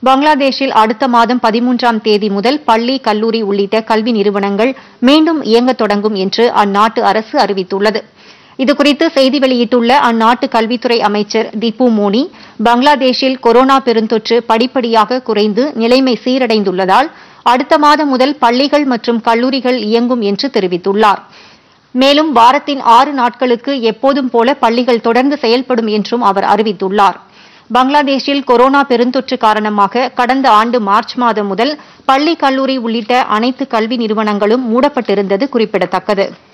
பங்களாதேஷில் அடுத்த மாதம் பதிமூன்றாம் தேதி முதல் பள்ளி கல்லூரி உள்ளிட்ட கல்வி நிறுவனங்கள் மீண்டும் இயங்கத் தொடங்கும் என்று அந்நாட்டு அரசு அறிவித்துள்ளது இதுகுறித்து செய்தி வெளியிட்டுள்ள அந்நாட்டு கல்வித்துறை அமைச்சர் திப்பு மோனி பங்களாதேஷில் கொரோனா பெருந்தொற்று படிப்படியாக குறைந்து நிலைமை சீரடைந்துள்ளதால் அடுத்த மாதம் முதல் பள்ளிகள் மற்றும் கல்லூரிகள் இயங்கும் என்று தெரிவித்துள்ளார் மேலும் வாரத்தின் ஆறு நாட்களுக்கு எப்போதும் போல பள்ளிகள் தொடர்ந்து செயல்படும் என்றும் அவர் அறிவித்துள்ளார் பங்களாதேஷில் கொரோனா பெருந்தொற்று காரணமாக கடந்த ஆண்டு மார்ச் மாதம் முதல் பள்ளி கல்லூரி உள்ளிட்ட அனைத்து கல்வி நிறுவனங்களும் மூடப்பட்டிருந்தது குறிப்பிடத்தக்கது